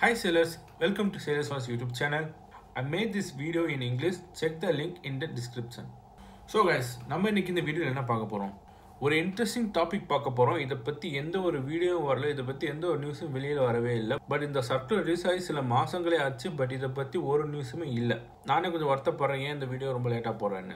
Hi sailors, welcome to Sailors Wars YouTube channel. I made this video in English. Check the link in the description. So guys நம்ம இன்னைக்கு இந்த வீடியோவில் என்ன பார்க்க போகிறோம் ஒரு இன்ட்ரெஸ்டிங் டாபிக் பார்க்க போகிறோம் இதை பற்றி எந்த ஒரு வீடியோவும் வரல இதை பற்றி எந்த ஒரு நியூஸும் வெளியில் வரவே இல்லை பட் இந்த சர்க்குலர் ரிலீஸ் ஆகி சில மாதங்களே ஆச்சு பட் இதை பற்றி ஒரு நியூஸுமே இல்லை நானே கொஞ்சம் வருத்தப்படுறேன் ஏன் இந்த வீடியோ ரொம்ப லேட்டாக போகிறேன்னு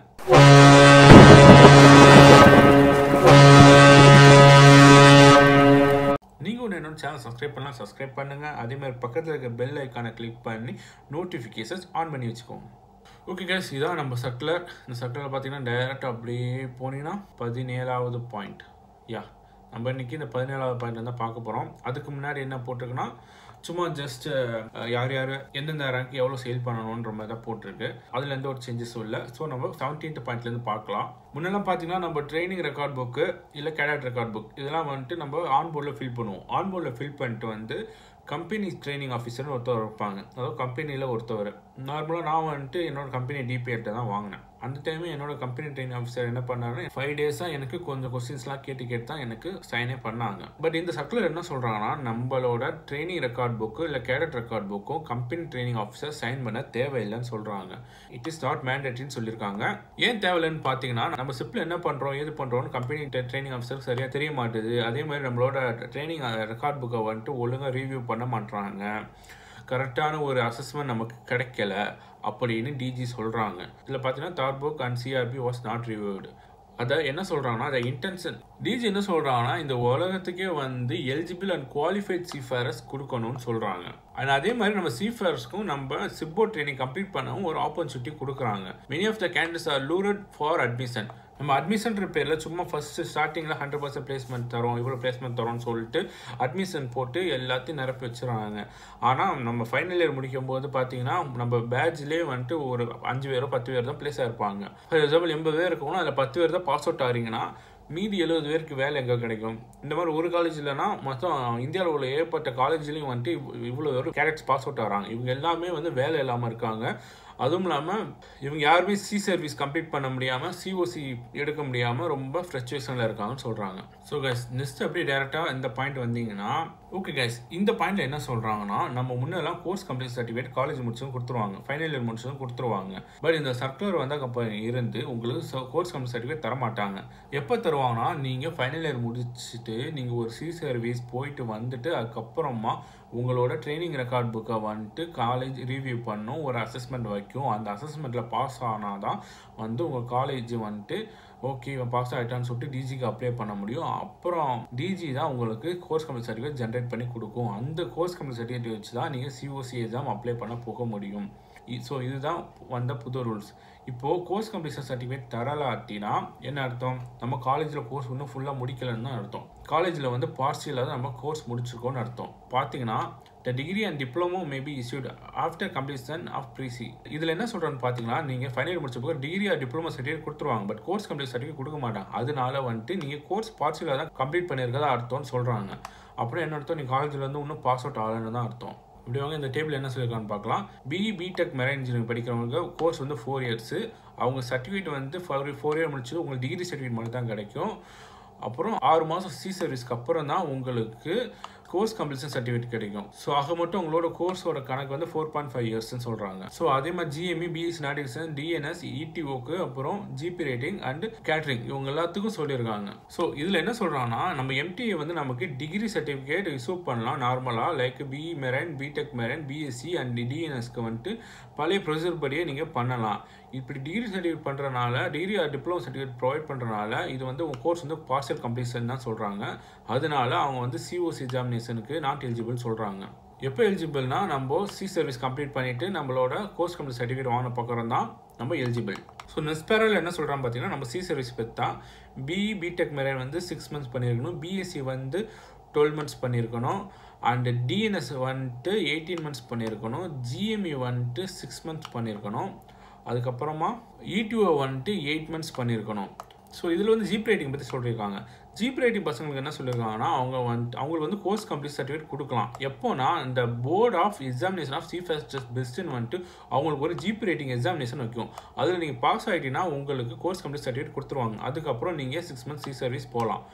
நீங்கள் ஒன்று என்னோட சேனல் சப்ஸ்கிரைப் பண்ணலாம் சப்ஸ்கிரைப் பண்ணுங்கள் அதே மாதிரி பக்கத்தில் இருக்க பெல் ஐக்கானை கிளிக் பண்ணி நோட்டிஃபிகேஷன்ஸ் ஆன் பண்ணி வச்சுக்கோங்க ஓகே கேஸ் இதான் நம்ம சர்க்குலர் இந்த சர்க்குலர் பார்த்தீங்கன்னா டைரெக்டாக அப்படியே போனீங்கன்னா பதினேழாவது பாயிண்ட் யா நம்ம இன்னைக்கு இந்த பதினேழாவது பாயிண்ட் தான் பார்க்க போகிறோம் அதுக்கு முன்னாடி என்ன போட்டிருக்குன்னா சும்மா ஜஸ்ட் யார் யார் எந்தெந்த ரேங்க் எவ்வளோ சேல் பண்ணணுன்ற மாதிரி தான் போட்டிருக்கு அதில் எந்த ஒரு சேஞ்சஸும் இல்லை ஸோ நம்ம செவன்டீன்த் பாயிண்ட்லேருந்து பார்க்கலாம் முன்னெல்லாம் பார்த்தீங்கன்னா நம்ம ட்ரைனிங் ரெக்கார்ட் புக்கு இல்லை கேடட் ரெக்கார்ட் புக் இதெல்லாம் வந்துட்டு நம்ம ஆன் போர்டில் ஃபில் பண்ணுவோம் ஆன் போர்டில் ஃபில் பண்ணிட்டு வந்து கம்பெனி ட்ரைனிங் ஆஃபீஸர்னு ஒருத்தவர் இருப்பாங்க அதாவது கம்பெனியில் ஒருத்தவர் நார்மலாக நான் வந்துட்டு என்னோட கம்பெனி டிபிஎட்ட தான் வாங்கினேன் அந்த டைம் என்னோட கம்பெனி ட்ரைனிங் ஆஃபீஸர் என்ன பண்ணாருன்னு ஃபைவ் டேஸாக எனக்கு கொஞ்சம் கொஸ்டின்ஸ்லாம் கேட்டு கேட்டு தான் எனக்கு சைனே பண்ணாங்க பட் இந்த சர்க்குலர் என்ன சொல்கிறாங்கன்னா நம்மளோட ட்ரைனிங் ரெக்கார்ட் புக்கு இல்லை கேடட் ரெக்கார்ட் புக்கும் கம்பெனி ட்ரைனிங் ஆஃபீஸர் சைன் பண்ண தேவையில்லைன்னு சொல்கிறாங்க இட் இஸ் நாட் மேண்டேட்ரின்னு சொல்லியிருக்காங்க ஏன் தேவையில்லைன்னு பார்த்தீங்கன்னா நம்ம சிப்பில் என்ன பண்ணுறோம் ஏது பண்ணுறோம்னு கம்பெனி ட்ரைனிங் ஆஃபீஸருக்கு சரியாக தெரிய மாட்டுது அதே மாதிரி நம்மளோட ட்ரைனிங் ரெக்கார்ட் புக்கை வந்துட்டு ஒழுங்காக ரிவ்யூ பண்ண மாட்டுறாங்க கரெக்டான ஒரு அசஸ்மெண்ட் நமக்கு கிடைக்கல அப்படின்னு டிஜி சொல்கிறாங்க இதில் பார்த்தீங்கன்னா their book and CRP was not reviewed அதை என்ன சொல்கிறாங்கன்னா அதை இன்டென்ஷன் டிஜி என்ன சொல்கிறாங்கன்னா இந்த உலகத்துக்கே வந்து எலிஜிபிள் அண்ட் குவாலிஃபைட் சீஃபேரஸ் கொடுக்கணும்னு சொல்கிறாங்க அண்ட் அதே மாதிரி நம்ம சீஃபேரஸ்க்கும் நம்ம சிப்போ ட்ரைனிங் கம்ப்ளீட் பண்ணவும் ஒரு ஆப்பர்ச்சுனிட்டி கொடுக்குறாங்க many of the candidates are lured for admission நம்ம அட்மிஷன்ற பேரில் சும்மா ஃபர்ஸ்ட் ஸ்டார்டிங்கில் ஹண்ட்ரட் பர்சன்ட் பிளேஸ்மெண்ட் தரோம் இவ்வளோ பிளேஸ்மெண்ட் தரோம்னு சொல்லிட்டு அட்மிஷன் போட்டு எல்லாத்தையும் நிரப்பி வச்சுருவாங்க ஆனால் நம்ம ஃபைனல் இயர் முடிக்கும் போது பார்த்தீங்கன்னா நம்ம பேட்ச்லேயே வந்துட்டு ஒரு அஞ்சு பேரோ பத்து பேர் தான் பிளேஸ் ஆயிருப்பாங்க ஃபார் எக்ஸாம்பிள் எண்பது பேர் இருக்கணும் அதில் பத்து பேர் தான் பாஸ் அவுட் ஆகிறீங்கன்னா மீதி எழுபது பேருக்கு வேலை எங்கே கிடைக்கும் இந்த மாதிரி ஒரு காலேஜ் இல்லைனா மொத்தம் இந்தியாவில் உள்ள ஏற்பட்ட காலேஜ்லேயும் வந்துட்டு இவ்வளோ பேர் கேரக்டர்ஸ் பாஸ் அவுட் ஆகிறாங்க இவங்க எல்லாமே வந்து வேலை இல்லாமல் இருக்காங்க அதுவும் இல்லாமல் இவங்க யாருமே சி சர்வீஸ் கம்ப்ளீட் பண்ண முடியாமல் சிஓசி எடுக்க முடியாமல் ரொம்ப ஃப்ரஸ்ட்ரேஷனில் இருக்காங்கன்னு சொல்கிறாங்க ஸோ கைஸ் நெக்ஸ்ட் அப்படியே டேரெக்டாக இந்த பாயிண்ட் வந்தீங்கன்னா ஓகே கைஸ் இந்த பாயிண்ட்ல என்ன சொல்கிறாங்கன்னா நம்ம முன்னெல்லாம் கோர்ஸ் கம்ப்ளீட் சர்டிஃபிகேட் காலேஜ் முடிச்சதும் கொடுத்துருவாங்க ஃபைனல் இயர் முடிச்சதும் கொடுத்துருவாங்க பட் இந்த சர்க்குலர் வந்து அப்போ இருந்து உங்களுக்கு கோர்ஸ் கம்ப்ளீட் சர்டிஃபிகேட் தர மாட்டாங்க எப்போ தருவாங்கன்னா நீங்கள் ஃபைனல் இயர் முடிச்சுட்டு நீங்கள் ஒரு சி சர்வீஸ் போயிட்டு வந்துட்டு அதுக்கப்புறமா உங்களோட ட்ரைனிங் ரெக்கார்ட் புக்கை வந்துட்டு காலேஜ் ரிவ்யூ பண்ணும் ஒரு அசஸ்மெண்ட் வைக்கும் அந்த அசஸ்மெண்ட்டில் பாஸ் ஆனால் தான் வந்து உங்கள் காலேஜ் வந்துட்டு ஓகே இவன் பாஸ் ஆகிட்டான்னு சொல்லிட்டு டிஜிக்கு அப்ளை பண்ண முடியும் அப்புறம் டிஜி தான் உங்களுக்கு கோர்ஸ் கம்ப்ளீட் சர்டிஃபிகேட் ஜென்ரேட் பண்ணி கொடுக்கும் அந்த கோர்ஸ் கம்ப்ளீட் சர்டிஃபிகேட் வச்சு தான் நீங்கள் சிஓசி எக்ஸாம் அப்ளை பண்ண போக முடியும் ஸோ இதுதான் வந்த புது ரூல்ஸ் இப்போது கோர்ஸ் கம்ப்ளீஷன் சர்டிஃபிகேட் தரலாட்டினா என்ன அர்த்தம் நம்ம காலேஜில் கோர்ஸ் இன்னும் ஃபுல்லாக முடிக்கலன்னு தான் அர்த்தம் காலேஜில் வந்து பார்சியலாக தான் நம்ம கோர்ஸ் முடிச்சிருக்கோம்னு அர்த்தம் பார்த்தீங்கன்னா the degree and diploma maybe issued after completion of pre sea இதில் என்ன சொல்கிறேன்னு பார்த்தீங்கன்னா நீங்கள் ஃபைனல் முடிச்ச போது டிகிரி ஆர் டிப்ளமோ சர்டிஃபிகேட் கொடுத்துருவாங்க பட் கோர்ஸ் கம்ப்ளீட் சர்டிஃபிகேட் கொடுக்க மாட்டாங்க அதனால வந்துட்டு நீங்கள் கோர்ஸ் பார்சியலாக தான் கம்ப்ளீட் பண்ணியிருக்கதா அர்த்தம்னு சொல்கிறாங்க அப்புறம் என்ன அர்த்தம் நீங்கள் காலேஜில் வந்து இன்னும் பாஸ் அவுட் ஆகலன்னு தான் அர்த்தம் இப்படி வாங்க இந்த டேபிள் என்ன சொல்லியிருக்கான்னு பார்க்கலாம் பிஇ பிடெக் மெரைன் இன்ஜினியரிங் படிக்கிறவங்க கோர்ஸ் வந்து ஃபோர் இயர்ஸு அவங்க சர்டிஃபிகேட் வந்து ஃபோர் ஃபோர் இயர் முடிச்சு உங்களுக்கு டிகிரி சர்டிஃபிகேட் மட்டும் தான் கிடைக்கும் அப்புறம் ஆறு மாதம் சி சர்வீஸ்க்கு அப்புறம் தான் உங்களுக்கு கோர்ஸ் கம்ப்ளீஷன் சர்டிஃபிகேட் கிடைக்கும் ஸோ ஆக மட்டும் உங்களோட கோர்ஸோட கணக்கு வந்து ஃபோர் பாயிண்ட் ஃபைவ் இயர்ஸ்னு சொல்கிறாங்க ஸோ அதே மாதிரி ஜிஎம்இ பிஎஸ் நாட்டிகேஷன் டிஎன்எஸ் இடிஓக்கு அப்புறம் ஜிபி ரேட்டிங் அண்ட் கேட்ரிங் இவங்க எல்லாத்துக்கும் சொல்லியிருக்காங்க ஸோ இதில் என்ன சொல்கிறாங்கன்னா நம்ம எம்டிஏ வந்து நமக்கு டிகிரி சர்டிஃபிகேட் இஷ்யூ பண்ணலாம் நார்மலாக like BE marine BTech marine BSc and டிஎன்எஸ்க்கு வந்துட்டு பழைய ப்ரொசீஜர் படியே நீங்கள் பண்ணலாம் இப்படி டிகிரி சர்டிஃபிகேட் பண்ணுறனால degree or diploma certificate provide பண்ணுறனால இது வந்து உங்கள் கோர்ஸ் வந்து பார்சல் கம்ப்ளீஷன் தான் சொல்கிறாங்க அதனால அவங்க வந்து சிஓசி எக்ஸாமினேஷனுக்கு நாட் எலிஜிபிள் சொல்கிறாங்க எப்போ எலிஜிபிள்னா நம்ம சி சர்வீஸ் கம்ப்ளீட் பண்ணிவிட்டு நம்மளோட கோர்ஸ் கம்ப்ளீட் சர்டிஃபிகேட் வாங்கின பக்கம் தான் நம்ம எலிஜிபிள் ஸோ நெஸ்பேரல் என்ன சொல்கிறாங்க பார்த்தீங்கன்னா நம்ம சி சர்வீஸ் பெற்றா பிஇ பிடெக் மெரைன் வந்து சிக்ஸ் மந்த்ஸ் பண்ணியிருக்கணும் பிஎஸ்சி வந்து டுவெல் மந்த்ஸ் பண்ணியிருக்கணும் அண்டு டிஎன்எஸ் வந்துட்டு எயிட்டீன் மந்த்ஸ் பண்ணியிருக்கணும் ஜிஎம்இ வந்துட்டு சிக்ஸ் மந்த்ஸ் பண்ணியிருக்கணும் அதுக்கப்புறமா இடிஓ வந்துட்டு எயிட் மந்த்ஸ் பண்ணியிருக்கணும் ஸோ இதில் வந்து ஜிப் ரேட்டிங் பற்றி சொல்லியிருக்காங்க ஜிப் ரேட்டிங் பசங்களுக்கு என்ன சொல்லியிருக்காங்கன்னா அவங்க வந்து அவங்களுக்கு வந்து கோர்ஸ் கம்ப்ளீட் சர்டிஃபிகேட் கொடுக்கலாம் எப்போனா இந்த board of examination of chief just பெஸ்ட்டுன்னு வந்துட்டு அவங்களுக்கு ஒரு ஜிப் ரேட்டிங் எக்ஸாமினேஷன் வைக்கும் அதில் நீங்கள் பாஸ் ஆகிட்டீங்கன்னா உங்களுக்கு கோர்ஸ் கம்ப்ளீட் சர்டிஃபிகேட் கொடுத்துருவாங்க அதுக்கப்புறம் நீங்கள் சிக்ஸ் மந்த்ஸ் சி சர்வீஸ் போகலாம்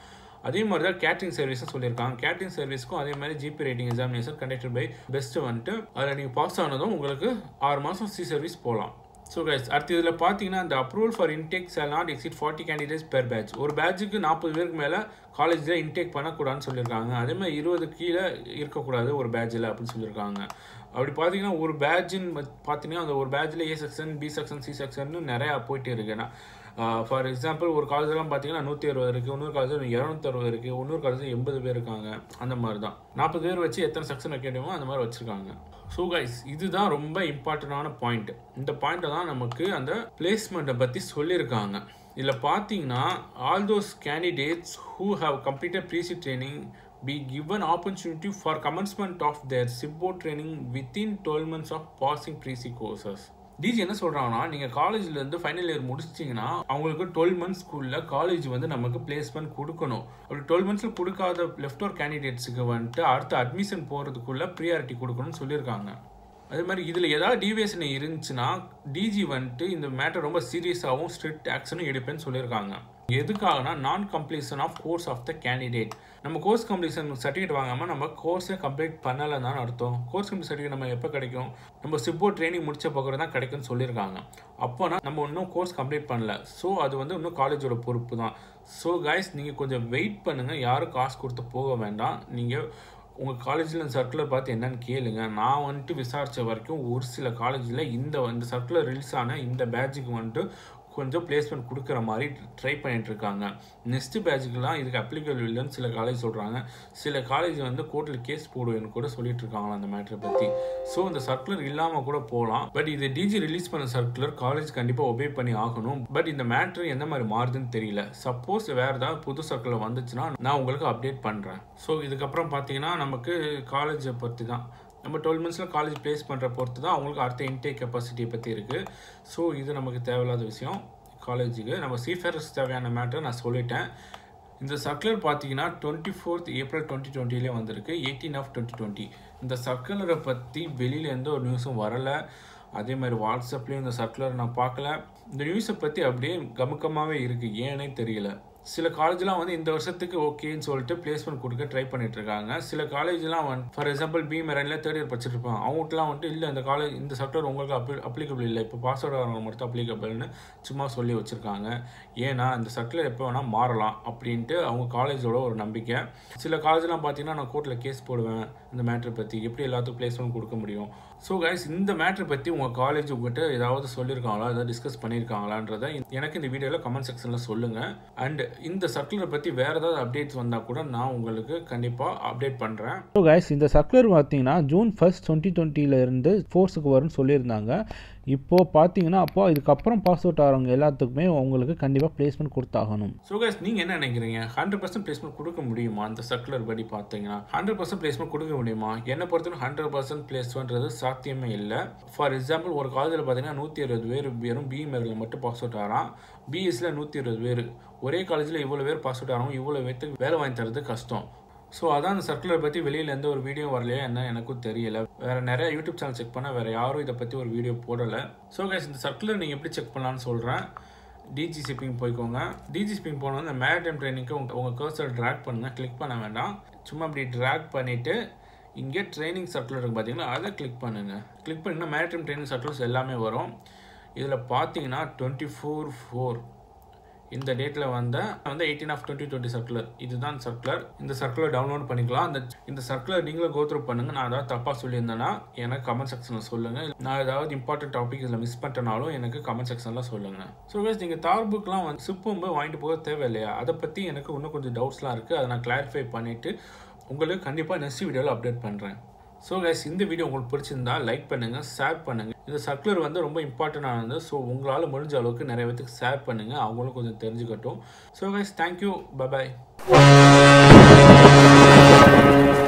அதே மாதிரி தான் கேட்ரிங் சர்வீஸும் சொல்லியிருக்காங்க கேட்ரிங் சர்வீஸ்க்கும் அதே மாதிரி GP rating examination conducted by best வந்துட்டு அதில் நீங்கள் பாஸ் ஆனதும் உங்களுக்கு ஆறு மாதம் சி சர்வீஸ் போகலாம் ஸோ கைஸ் அடுத்து இதில் பார்த்தீங்கன்னா இந்த approval for intake shall not exceed forty candidates per batch ஒரு பேட்சுக்கு நாற்பது பேருக்கு மேலே காலேஜில் இன்டேக் பண்ணக்கூடாதுன்னு சொல்லியிருக்காங்க அதே மாதிரி இருபது கீழே இருக்கக்கூடாது ஒரு பேட்சில் அப்படின்னு சொல்லியிருக்காங்க அப்படி பார்த்தீங்கன்னா ஒரு பேட்சுன்னு பார்த்தீங்கன்னா அந்த ஒரு பேட்சில் A section B section C section நிறையா போயிட்டு இருக்குன்னா ஃபார் எக்ஸாம்பிள் ஒரு காலேஜ்லாம் பார்த்தீங்கன்னா நூற்றி அறுபது இருக்குது இன்னொரு காலேஜில் இரநூத்தறுபது இருக்குது இன்னொரு காலேஜில் எண்பது பேர் இருக்காங்க அந்த மாதிரி தான் நாற்பது பேர் வச்சு எத்தனை செக்ஷன் வைக்க முடியுமோ அந்த மாதிரி வச்சுருக்காங்க ஸோ கைஸ் இதுதான் ரொம்ப இம்பார்ட்டண்டான பாயிண்ட் இந்த பாயிண்ட்டை தான் நமக்கு அந்த பிளேஸ்மெண்ட்டை பற்றி சொல்லியிருக்காங்க இதில் பார்த்தீங்கன்னா all those candidates who have completed pre sea training be given opportunity for commencement of their SIBO training within 12 months of passing pre-C courses. DG என்ன சொல்கிறாங்கன்னா நீங்கள் காலேஜ்லேருந்து ஃபைனல் இயர் முடிச்சிட்டிங்கன்னா அவங்களுக்கு டுவெல் மந்த்ஸ் ஸ்கூலில் காலேஜ் வந்து நமக்கு பிளேஸ்மெண்ட் கொடுக்கணும் அப்படி டுவெல் மந்த்ஸில் கொடுக்காத லெஃப்ட் ஓவர் கேண்டிடேட்ஸுக்கு வந்துட்டு அடுத்த அட்மிஷன் போகிறதுக்குள்ள ப்ரியாரிட்டி கொடுக்கணும்னு சொல்லியிருக்காங்க அதே மாதிரி இதில் ஏதாவது டிவியேஷன் இருந்துச்சுன்னா டிஜி வந்துட்டு இந்த மேட்டர் ரொம்ப சீரியஸாகவும் ஸ்ட்ரிக்ட் ஆக்ஷனும் எடுப்பேன்னு சொல்லியிருக்காங்க எதுக்காகனா நான் completion of course of the candidate நம்ம கோர்ஸ் கம்ப்ளீஷன் சர்டிஃபிகேட் வாங்காமல் நம்ம கோர்ஸே கம்ப்ளீட் பண்ணலைன்னு தான் அர்த்தம் கோர்ஸ் கம்ப்ளீட் சர்டிஃபிகேட் நம்ம எப்போ கிடைக்கும் நம்ம சிப்போ ட்ரைனிங் முடிச்ச பக்கம் தான் கிடைக்கும்னு சொல்லியிருக்காங்க அப்போனா நம்ம இன்னும் கோர்ஸ் கம்ப்ளீட் பண்ணல ஸோ அது வந்து இன்னும் காலேஜோட பொறுப்பு தான் ஸோ கைஸ் நீங்கள் கொஞ்சம் வெயிட் பண்ணுங்கள் யாரும் காசு கொடுத்து போக வேண்டாம் நீங்கள் உங்கள் காலேஜில் சர்க்குலர் பார்த்து என்னன்னு கேளுங்க நான் வந்துட்டு விசாரித்த வரைக்கும் ஒரு சில காலேஜில் இந்த இந்த சர்க்குலர் ரிலீஸ் ஆன இந்த பேட்சுக்கு வந்துட்டு கொஞ்சம் பிளேஸ்மெண்ட் கொடுக்குற மாதிரி ட்ரை பண்ணிட்டு இருக்காங்க நெக்ஸ்ட் பேட்சுக்கெலாம் இதுக்கு அப்ளிகபிள் இல்லைன்னு சில காலேஜ் சொல்கிறாங்க சில காலேஜ் வந்து கோர்ட்டில் கேஸ் போடுவேன்னு கூட சொல்லிட்டு இருக்காங்களா அந்த மேட்டரை பற்றி ஸோ இந்த சர்க்குலர் இல்லாமல் கூட போகலாம் பட் இது டிஜி ரிலீஸ் பண்ண சர்க்குலர் காலேஜ் கண்டிப்பாக ஒபே பண்ணி ஆகணும் பட் இந்த மேட்ரு எந்த மாதிரி மாறுதுன்னு தெரியல சப்போஸ் வேறு ஏதாவது புது சர்க்குலர் வந்துச்சுன்னா நான் உங்களுக்கு அப்டேட் பண்ணுறேன் ஸோ இதுக்கப்புறம் பார்த்தீங்கன்னா நமக்கு காலேஜை பற்றி தான் நம்ம டுவெல் மந்த்ஸில் காலேஜ் ப்ளேஸ் பண்ணுற பொறுத்து தான் அவங்களுக்கு அடுத்த இன்டேக் கெப்பாசிட்டியை பற்றி இருக்குது ஸோ இது நமக்கு தேவையில்லாத விஷயம் காலேஜுக்கு நம்ம சீஃபேர்ஸ் தேவையான மேட்டர் நான் சொல்லிட்டேன் இந்த சர்க்குலர் பார்த்தீங்கன்னா டுவெண்ட்டி ஃபோர்த் ஏப்ரல் டுவெண்ட்டி டுவெண்ட்டிலே வந்திருக்கு எயிட்டீன் ஆஃப் டுவெண்ட்டி டுவெண்ட்டி இந்த சர்க்குலரை பற்றி வெளியில் எந்த ஒரு நியூஸும் வரலை அதே மாதிரி வாட்ஸ்அப்லேயும் இந்த சர்க்குலர் நான் பார்க்கல இந்த நியூஸை பற்றி அப்படியே கமுக்கமாகவே இருக்குது ஏன்னே தெரியல சில காலேஜ்லாம் வந்து இந்த வருஷத்துக்கு ஓகேன்னு சொல்லிட்டு பிளேஸ்மெண்ட் கொடுக்க ட்ரை பண்ணிட்டு இருக்காங்க சில காலேஜ்லாம் வந்து ஃபார் எக்ஸாம்பிள் பி மெரனில் தேர்ட் இயர் படிச்சுட்டு இருப்பாங்க அவங்ககிட்டலாம் வந்துட்டு இல்லை இந்த காலேஜ் இந்த செக்டர் உங்களுக்கு அப்ளி அப்ளிகபிள் இல்லை இப்போ பாஸ் அவுட் ஆகிறவங்க மட்டும் அப்ளிகபிள்னு சும்மா சொல்லி வச்சுருக்காங்க ஏன்னா இந்த செக்டர் எப்போ வேணால் மாறலாம் அப்படின்ட்டு அவங்க காலேஜோட ஒரு நம்பிக்கை சில காலேஜ்லாம் பார்த்தீங்கன்னா நான் கோர்ட்டில் கேஸ் போடுவேன் இந்த மேட்ரை பற்றி எப்படி எல்லாத்துக்கும் பிளேஸ்மெண்ட் கொடுக்க முடியும் ஸோ கைஸ் இந்த மேட்ரை பற்றி உங்கள் காலேஜ் உங்கள்கிட்ட ஏதாவது சொல்லியிருக்காங்களா ஏதாவது டிஸ்கஸ் பண்ணியிருக்காங்களான்றதை எனக்கு இந்த வீடியோவில் கமெண்ட் செக்ஷனில் சொல்லுங்கள் அண்ட் இந்த சர்க்குலரை பற்றி வேறு ஏதாவது அப்டேட்ஸ் வந்தால் கூட நான் உங்களுக்கு கண்டிப்பாக அப்டேட் பண்ணுறேன் ஸோ கைஸ் இந்த சர்க்குலர் பார்த்தீங்கன்னா ஜூன் ஃபர்ஸ்ட் டுவெண்ட்டி டுவெண்ட்டிலேருந்து ஃபோர்ஸுக்கு வரும்னு சொல்லியிருந்தாங்க இப்போது பார்த்தீங்கன்னா அப்போ இதுக்கப்புறம் பாஸ் அவுட் ஆகிறவங்க எல்லாத்துக்குமே உங்களுக்கு கண்டிப்பாக பிளேஸ்மெண்ட் கொடுத்தாகணும் ஸோ கைஸ் நீங்கள் என்ன நினைக்கிறீங்க ஹண்ட்ரட் பர்சன்ட் பிளேஸ்மெண்ட் கொடுக்க முடியுமா அந்த சர்க்குலர் படி பார்த்தீங்கன்னா ஹண்ட்ரட் பர்சன்ட் பிளேஸ்மெண்ட் கொடுக்க முடியுமா என்னை பொறுத்தவரை ஹண்ட்ரட் பர்சன்ட் பிளேஸ்மெண்ட்றது சாத்தியமே இல்லை ஃபார் எக்ஸாம்பிள் ஒரு காலேஜில் பார்த்தீங்கன்னா நூற்றி அறுபது பேர் வெறும் பி மேரில் மட்டும் பாஸ் அவுட் ஆகிறான் பிஎஸ்சியில் நூற்றி இருபது பேர் ஒரே காலேஜில் இவ்வளோ பேர் பாஸ் அவுட் ஆகிறவங்க இவ்வளோ பேர்த்துக்கு வேலை வாங்கி தரது கஷ்டம் ஸோ அதான் அந்த சர்க்குலர் பற்றி வெளியில் எந்த ஒரு வீடியோ வரலையா என்ன எனக்கும் தெரியல வேறு நிறைய யூடியூப் சேனல் செக் பண்ணால் வேறு யாரும் இதை பற்றி ஒரு வீடியோ போடலை ஸோ கைஸ் இந்த சர்க்குலர் நீங்கள் எப்படி செக் பண்ணலான்னு சொல்கிறேன் டிஜி ஷிப்பிங் போய்க்கோங்க டிஜி ஷிப்பிங் போனோம் இந்த மேரிடைம் ட்ரைனிங்க்கு உங்கள் உங்கள் கர்சர் ட்ராக் பண்ணுங்கள் கிளிக் பண்ண வேண்டாம் சும்மா அப்படி ட்ராக் பண்ணிவிட்டு இங்கே ட்ரைனிங் சர்க்குலர் இருக்குது பார்த்தீங்களா அதை கிளிக் பண்ணுங்கள் கிளிக் பண்ணிங்கன்னா மேரிடைம் ட்ரைனிங் சர்க்குலர்ஸ் எல்லாமே வரும் இதில் பார்த்தீங்கன்னா டுவெண்ட்டி ஃபோர் ஃபோர் இந்த டேட்டில் வந்த வந்து eighteen of twenty twenty circular இதுதான் சர்க்குலர் இந்த சர்க்குலர் டவுன்லோட் பண்ணிக்கலாம் அந்த இந்த சர்க்குலர் நீங்களும் கோத்ரூ பண்ணுங்கள் நான் ஏதாவது தப்பாக சொல்லியிருந்தேன்னா எனக்கு கமெண்ட் செக்ஷனில் சொல்லுங்கள் நான் ஏதாவது இம்பார்ட்டன்ட் டாபிக் இதில் மிஸ் பண்ணிட்டனாலும் எனக்கு கமெண்ட் செக்ஷனில் சொல்லுங்கள் ஸோ கேஸ் நீங்கள் தார் புக்லாம் வந்து சிப்பும் போய் வாங்கிட்டு போக தேவையில்லையா அதை பற்றி எனக்கு இன்னும் கொஞ்சம் டவுட்ஸ்லாம் இருக்குது அதை நான் கிளாரிஃபை பண்ணிவிட்டு உங்களுக்கு கண்டிப்பாக நெக்ஸ்ட் வீடியோவில் அப்டேட் பண்ணுறேன் ஸோ கைஸ் இந்த வீடியோ உங்களுக்கு பிடிச்சிருந்தா லைக் பண்ணுங்கள் ஷேர் பண்ணுங்கள் இந்த சர்க்குலர் வந்து ரொம்ப இம்பார்ட்டண்டானது ஸோ உங்களால் முடிஞ்ச அளவுக்கு நிறைய பேத்துக்கு ஷேர் பண்ணுங்கள் அவங்களும் கொஞ்சம் தெரிஞ்சுக்கட்டும் ஸோ கைஸ் தேங்க்யூ பபாய்